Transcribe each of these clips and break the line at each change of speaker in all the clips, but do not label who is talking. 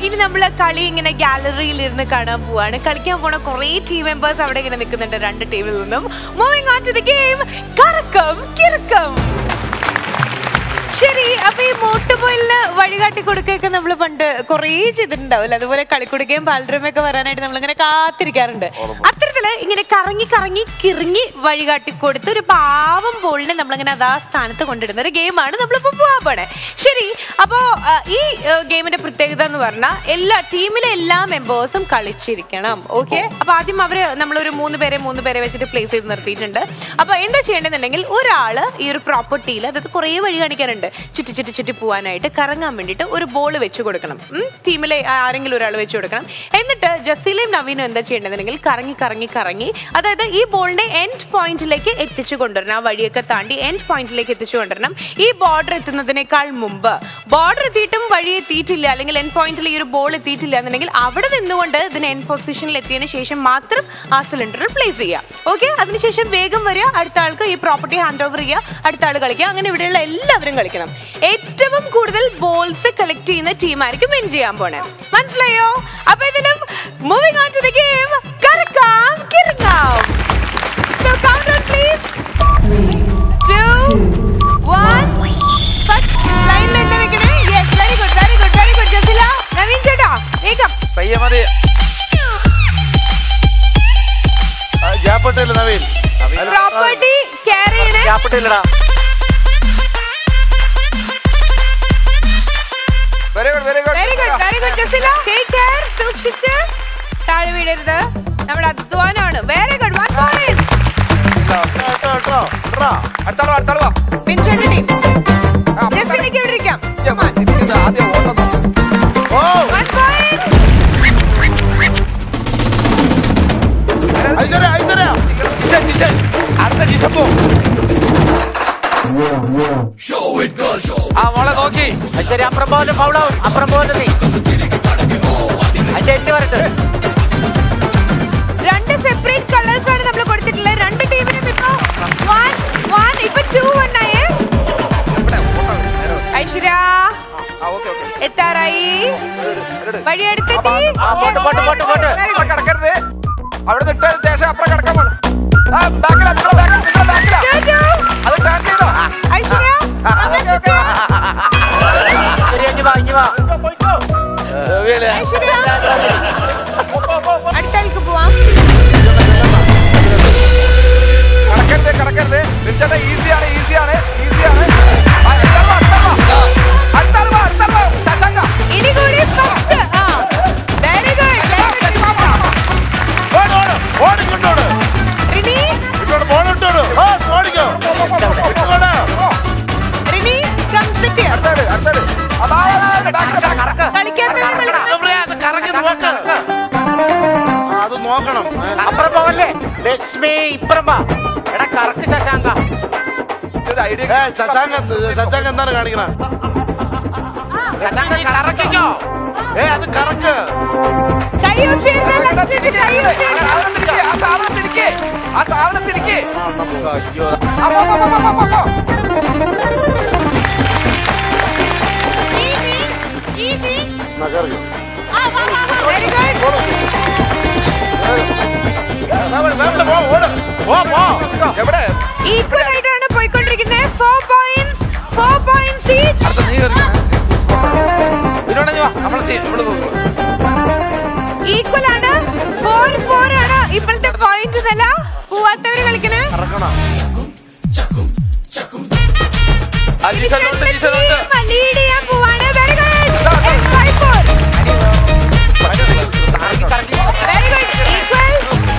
ഇനി നമ്മൾ കളി ഇങ്ങനെ ഗാലറിയിൽ ഇരുന്ന് കാണാൻ പോവാണ് കളിക്കാൻ പോണ കുറേ ടീം മെമ്പേഴ്സ് അവിടെ ഇങ്ങനെ നിൽക്കുന്നുണ്ട് രണ്ട് ടീമിൽ നിന്നും moving on to the game കറക്കം കിറക്കം ശരി അപ്പൊ ഈ മോട്ടുപോയിലിന് വഴികാട്ടി കൊടുക്കുകയൊക്കെ നമ്മൾ പണ്ട് കുറേ ചെയ്തിട്ടുണ്ടാവില്ല അതുപോലെ കളിക്കുടുക്കയും പാലരമൊക്കെ വരാനായിട്ട് നമ്മൾ ഇങ്ങനെ കാത്തിരിക്കാറുണ്ട് അത്തരത്തില് ഇങ്ങനെ കറങ്ങി കറങ്ങി കിറങ്ങി വഴികാട്ടി കൊടുത്ത് ഒരു പാവം ബോളിനെ നമ്മളിങ്ങനെ അതാ സ്ഥാനത്ത് കൊണ്ടിടുന്ന ഒരു ഗെയിമാണ് നമ്മളിപ്പോ പോവാൻ പോണേ ശരി അപ്പോ ആ, ഈ ഗെയിമിന്റെ പ്രത്യേകത എന്ന് പറഞ്ഞാൽ എല്ലാ ടീമിലെ എല്ലാ മെമ്പേഴ്സും കളിച്ചിരിക്കണം ഓക്കെ അപ്പൊ ആദ്യം അവര് നമ്മളൊരു മൂന്ന് പേരെ മൂന്ന് പേരെ വെച്ചിട്ട് പ്ലേസ് ചെയ്ത് നിർത്തിയിട്ടുണ്ട് അപ്പൊ എന്താ ചെയ്യേണ്ടതെന്നുണ്ടെങ്കിൽ ഒരാള് ഈ ഒരു പ്രോപ്പർട്ടിയിൽ അതായത് കുറേ വഴി കാണിക്കാറുണ്ട് ചുറ്റി ചുറ്റി ചുറ്റി പോകാനായിട്ട് കറങ്ങാൻ വേണ്ടിയിട്ട് ഒരു ബോൾ വെച്ച് കൊടുക്കണം ഉം, ടീമിലെ ആരെങ്കിലും ഒരാൾ വെച്ച് കൊടുക്കണം എന്നിട്ട് ജസീലയും നവീനും എന്താ ചെയ്യേണ്ടതെന്നുണ്ടെങ്കിൽ കറങ്ങി കറങ്ങി കറങ്ങി അതായത് ഈ ബോളിനെ എൻഡ് പോയിന്റിലേക്ക് എത്തിച്ചു കൊണ്ടുവരണം ആ വഴിയൊക്കെ താണ്ടി എൻഡ് പോയിന്റിലേക്ക് എത്തിച്ചു കൊണ്ടുവരണം ഈ ബോർഡർ എത്തുന്നതിനേക്കാൾ മുമ്പ് ബോർഡർ എത്തിയിട്ടും വഴി എത്തിയിട്ടില്ല അല്ലെങ്കിൽ എൻഡ് പോയിന്റിൽ ഈ ഒരു ബോൾ എത്തിയിട്ടില്ല എന്നുണ്ടെങ്കിൽ അവിടെ നിന്നുകൊണ്ട് ഇതിന് എൻഡ് പൊസിഷനിൽ എത്തിയതിനു ശേഷം മാത്രം ആ സിലിണ്ടറിൽ പ്ലേസ് ചെയ്യുക ഓക്കെ അതിനുശേഷം വേഗം വരിക അടുത്ത ആൾക്ക് ഈ പ്രോപ്പർട്ടി ഹാൻഡ് ഓവർ ചെയ്യുക അടുത്ത ആൾ കളിക്കുക അങ്ങനെ ഇവിടെയുള്ള എല്ലാവരും കളിക്കണം ഏറ്റവും കൂടുതൽ ബോൾസ് കളക്ട് ചെയ്യുന്ന ടീമായിരിക്കും വിൻ ചെയ്യാൻ പോണേ മനസ്സിലായോ അപ്പൊ ഇതിലും moving on to the game കറക്കാം കിറങ്ങാം So count down please. Two, one. First line ൽ എന്നെ വെക്കണേ. Yes, very good, very good, very good. Jaseela, Naveen ചേട്ടാ, വേഗം.
പയ്യെ മതി
ഗ്യാപ്പിട്ടില്ല നവീൻ
Property carry ചെയ്യണേ.
ഗ്യാപ്പിട്ടില്ലടാ
very good very
Very good,
good
very good, Jaseela. Take care. സൂക്ഷിച്ച് താഴെ വീഴരുത് നമ്മുടെ അധ്വാനമാണ് വെരി ഗുഡ് വൺ പോയിന്റ്
കേട്ടോ കേട്ടോ ഇട്രാ.
അടുത്താളോ അടുത്താളോ
പിൻചെണ്ടി ജസീലയ്ക്ക് ഇവിടെ ഇരിക്കാം
ആദ്യം ഓട്ടം നോക്ക്.
ഓ
വൺ പോയിന്റ്
ഐശ്വര്യ ഐശ്വര്യ
ജിഷൻ, ജിഷൻ. അടുത്ത ജിഷൻ പോ
ആ മോളെ നോക്കി
ശരി അപ്പുറം പോലെ ഫൗളാവും അപ്പുറം പോലെ നീ അതിന്റെ എത്തി വരട്ടെ
രണ്ട് സെപ്പറേറ്റ് കളേഴ്സ് ആണ് നമ്മൾ കൊടുത്തിട്ടുള്ളത് രണ്ട് ടീമിനും ഇപ്പൊ വൺ വൺ ഇപ്പൊ ടു വൺ ആയേ ഐശ്വര്യ
ആ ഓക്കെ ഓക്കെ
എത്താറായി വഴിയെടുത്തെത്തി
ആ, പോട്ട്, പോട്ട്, പോട്ട്, പോട്ട്.
അപ്പുറം കിടക്കരുത് അവിടെ നിന്ന് ഇട്ടതിന് ശേഷം അപ്പുറം കിടക്കാൻ പോണം ആ ബാക്കിലാ നിങ്ങളെ ബാക്കിൽ നിങ്ങളെ ബാക്കിലാ അത് ടേൺ ചെയ്തോ
ഐശ്വര്യ അങ്ങ് എത്തിക്കോ.
ശരി ഇനി വാ ഇനി വാ
ഐശ്വര്യ അടുത്ത ആൾക്ക് പോവാം
കടക്കരുത് കടക്കരുത് വിളിച്ചത് ഈസിയാണ് ഈസിയാണ് ഈസിയാണ് ആ, അടുത്താൾ വാ, അടുത്താൾ വാ. അടുത്താൾ വാ, അടുത്താൾ വാ. ശശാങ്ക.
ഇനി കൂടി ഫസ്റ്റ് ആ വെരി ഗുഡ്
ഓട് ഓട് ഓടി കൊണ്ടോട്
റിനി
ഇങ്ങോട്ട് മോളിട്ടോട് ഓ ഓടിക്കോ ഇങ്ങോട്ട്
റിനി കം സിറ്റ്
അടുത്താള്, അടുത്താള്. അതാ, അതാ, അതാ, ബാക്കില്, ബാക്കില്.
കളിക്കാൻ
അത് കറങ്ങി നോക്ക് ആ, അത് നോക്കണം
അപ്പുറം പോവല്ലേ ലക്ഷ്മി ഇപ്പുറം വാ എടാ കറക്ക് ശശാങ്ക
ഒരു ഐഡിയ
ഏ ശശാങ്ക ശശാങ്ക എന്താണ് കാണിക്കണ
ശശാങ്ക കറക്കിക്കോ
ഏ അത് കറക്ക്
കൈ യൂസ് ചെയ്യരുത് ലക്ഷ്മി കൈ യൂസ് ചെയ്യരുത്
സാധനത്തിരിക്കെ ആ സാധനത്തിരിക്കെ ആ സാധനത്തിരിക്കെ
ആ, നമുക്ക് അയ്യോ
അപ്പോ അപ്പോ, അപ്പോ, അപ്പോ, അപ്പോ.
എന്നാ കറക്ക്
വെരി ഗുഡ്
വേണ്ട പോ ഓട് പോ പോ
എവിടെ
ഈക്വൽ ആയിട്ടാണ് പോയിക്കൊണ്ടിരിക്കുന്നത് four points four points each
അടുത്ത നീ കയറി. ഇതിനോട് ഇഞ്ഞി വാ, നമ്മള് ടീ- നമ്മള് നോക്കും.
ഈക്വൽ ആണ് ഫോർ ഫോർ ആണ് ഇപ്പോഴത്തെ പോയിന്റ് നില പോവാത്തവര് കളിക്കണേ
കറക്കണം
ആ, ജിഷനുണ്ട്, ജിഷനുണ്ട്.
ലീഡ് ചെയ്യാൻ പോവാണ് very good five four very good equal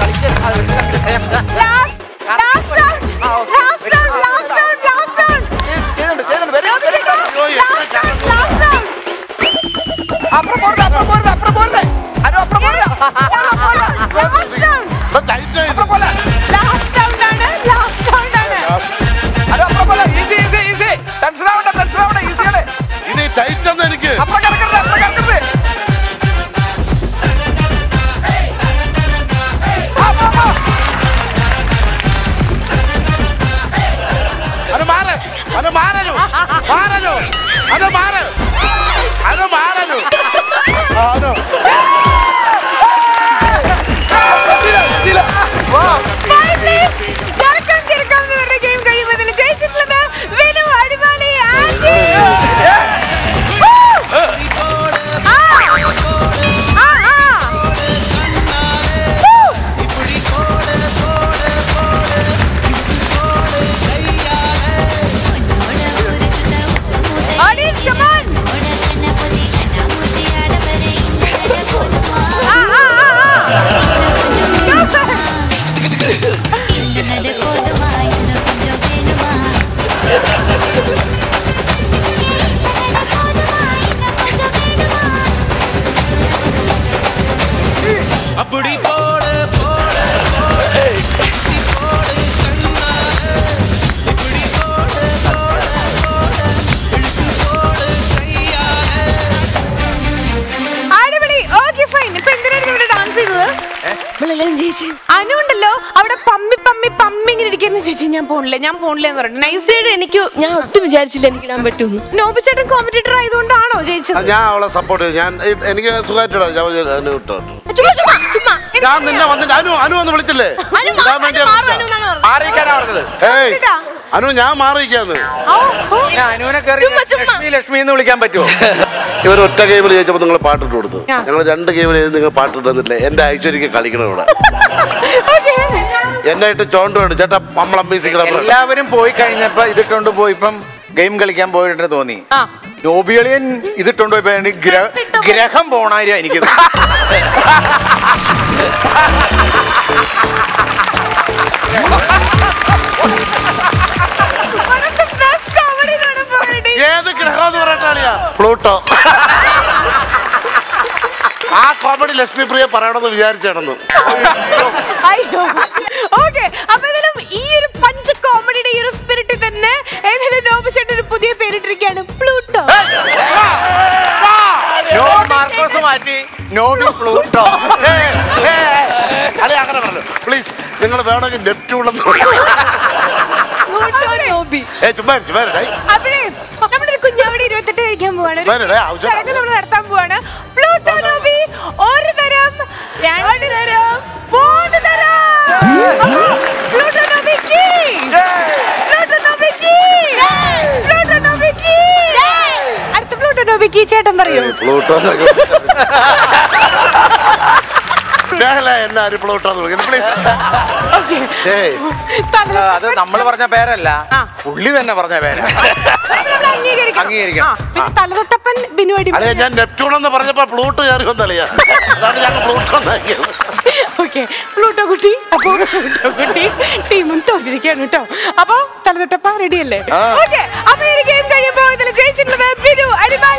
last round last round last round last round
ചെയ്യുന്നുണ്ട്, ചെയ്യുന്നുണ്ട്. Very good, very good.
അയ്യോ എത്ര
ലാസ്റ്റ് റൗണ്ട് ലാസ്റ്റ് റൗണ്ട്
അപ്പുറം പോരുത്, അപ്പുറം പോരുത്, അപ്പുറം പോരുത്. അനു, അപ്പുറം പോരുത്.
ലാസ്റ്റ് റൗണ്ട്
ടൈറ്റ് ചെയ്ത്
അപ്പുറം പോലെ.
ലാസ്റ്റ് റൗണ്ട് ആണ് ലാസ്റ്റ് റൗണ്ട് ആണ്
അനു, അപ്പുറം പോലെ. Easy, easy, easy. Tension ആവണ്ട, tension ആവണ്ട. Easy ആണ്.
ഇനി
இப்படி போடு போடு போடு இப்படி போடு கண்ணால இப்படி போடு போடு போடு இழுத்து போடு கையால
അടിപൊളി ഓക്കെ ഫൈൻ ഇപ്പൊ എന്തിനാണ് ഇവിടെ ഡാൻസ് ചെയ്തത്
ചേച്ചി
അനു ഉണ്ടല്ലോ അവിടെ പമ്മി പമ്മി പമ്മി ഇങ്ങനെ ഇരിക്കുന്ന ചേച്ചി ഞാൻ പോണില്ല ഞാൻ പോണില്ല എന്ന് പറഞ്ഞു നൈസ്
ചേട്ടാ എനിക്ക് ഞാൻ ഒട്ടും വിചാരിച്ചില്ല എനിക്ക് ഇടാൻ പറ്റുമെന്ന്
നോബി ചേട്ടൻ കോമ്പറ്റീറ്റർ ആയതുകൊണ്ടാണോ ജയിച്ചത്
അത് ഞാൻ അവളെ സപ്പോർട്ട് ചെയ്തു ഞാൻ എനിക്ക് സുഖമായിട്ടിടാം ഞാൻ അനു ഇട്ടോ
ചുമ്മാ ചുമ്മാ ചുമ്മാ
ഞാൻ നിന്നെ വന്നിട്ട് അനു അനു ഒന്ന് വിളിച്ചില്ലേ
അനു
ഇടാൻ
മാ-
വേണ്ടി
അനു മാറും അനു എന്നാണ് പറഞ്ഞത്.
മാറിയിരിക്കാനാ പറഞ്ഞത്
ഏയ്
ഇതാ.
അനു ഞാൻ മാറിയിരിക്കാന്ന്
ഓ, ഓ.
ഞാൻ അനുവിനെ കയറി
ചുമ്മാ, ചുമ്മാ.
ലക്ഷ്മി ലക്ഷ്മി എന്ന് വിളിക്കാൻ പറ്റുമോ
ഇവർ ഒറ്റ ഗെയിമിൽ ജയിച്ചപ്പോൾ നിങ്ങൾ പാട്ടിട്ട് കൊടുത്തു
ആ.
ഞങ്ങൾ രണ്ട് ഗെയിമിൽ നിങ്ങൾ പാട്ടിട്ട് തന്നിട്ടില്ല എന്റെ ഐശ്വര്യക്ക് കളിക്കണം ഇവിടെ
Okay.
എന്നായിട്ട് ചോണ്ട് വേണം ചേട്ടാ നമ്മളെ മ്യൂസിക്
എല്ലാവരും പോയി കഴിഞ്ഞപ്പോ ഇതിട്ടോണ്ട് പോയി ഇപ്പം ഗെയിം കളിക്കാൻ പോയിട്ട് തോന്നി
ആ.
നോബികളിയൻ ഇതിട്ടോണ്ട് പോയപ്പോ എനിക്ക് ഗ്ര-
Dress ഇട്ട്
ഗ്രഹം പോണാര്യ എനിക്ക്
അതൊക്കെ best comedy ആണ് പറയണേ.
ഏത് ഗ്രഹം എന്ന് പറയട്ടാളിയാ പ്ലൂട്ടോ ആ കോമഡി ലക്ഷ്മി പ്രിയ പറയണമെന്ന് വിചാരിച്ചാണെന്ന്
അയ്യോ ഓക്കെ അപ്പൊ ഏതായാലും ഈ ഒരു പഞ്ച് കോമഡിയുടെ ഈ ഒരു സ്പിരിറ്റിൽ തന്നെ ഏതായാലും നോബി ചേട്ടൻ ഒരു പുതിയ പേരിട്ടിരിക്കുകയാണ് പ്ലൂട്ടോ
നോബി മാർക്കോസ് മാറ്റി നോബി പ്ലൂട്ടോ
അല്ലെ അങ്ങനെ പറഞ്ഞു പ്ലീസ് നിങ്ങൾ വേണമെങ്കിൽ നെപ്റ്റ്യൂണെന്ന്
നോബി
ഏ ചുമ്മാ ഇരി, ചുമ്മാ ഇരി,
അപ്പോഴേ നമ്മളൊരു കുഞ്ഞാവടി ഇരുപത്തെട്ട് കഴിക്കാൻ പോവാണ് ഒരു
വേറെ ആവശ്യം
ചടങ്ങ് നമ്മൾ നടത്താൻ പോവാണ് പ്ലൂട്ടോ നോബി ഒരു തരം രണ്ട് തരം മൂന്ന് തരം അപ്പോ പ്ലൂട്ടോ നോബിക്ക് പ്ലൂട്ടോ നോബിക്ക് പ്ലൂട്ടോ നോബിക്ക് അടുത്ത പ്ലൂട്ടോ നോബിക്ക് ചേട്ടൻ പറയൂ
പ്ലൂട്ടോ എന്നാ പ്ലൂട്ടോ ഏയ്
തല-
അത് നമ്മൾ പറഞ്ഞ പേരല്ല
ആ.
പുള്ളി തന്നെ പറഞ്ഞ പേരാ
നമ്മൾ അംഗീകരിക്കണം.
അംഗീകരിക്കണം.
ആ, പിന്നെ തലതൊട്ടപ്പൻ ബിനുവടി
അല്ലെ ഞാൻ നെപ്റ്റ്യൂൺ എന്ന് പറഞ്ഞപ്പോ പ്ലൂട്ട് കയറി വന്നളിയാ അതാണ് ഞങ്ങൾ പ്ലൂട്ടോ എന്നാക്കിയത്
ഓക്കെ പ്ലൂട്ടോ കുട്ടി അപ്പോ പ്ലൂട്ടോ കുട്ടി ടീമും തോറ്റിരിക്കുകയാണ് കേട്ടോ അപ്പൊ തലതൊട്ടപ്പ റെഡി അല്ലേ
ആ.
ഓക്കെ അപ്പൊ ഈ ഗെയിം കഴിയുമ്പോ ഇതിൽ ജയിച്ചിട്ടുള്ളത് ബിനു അരിമാൽ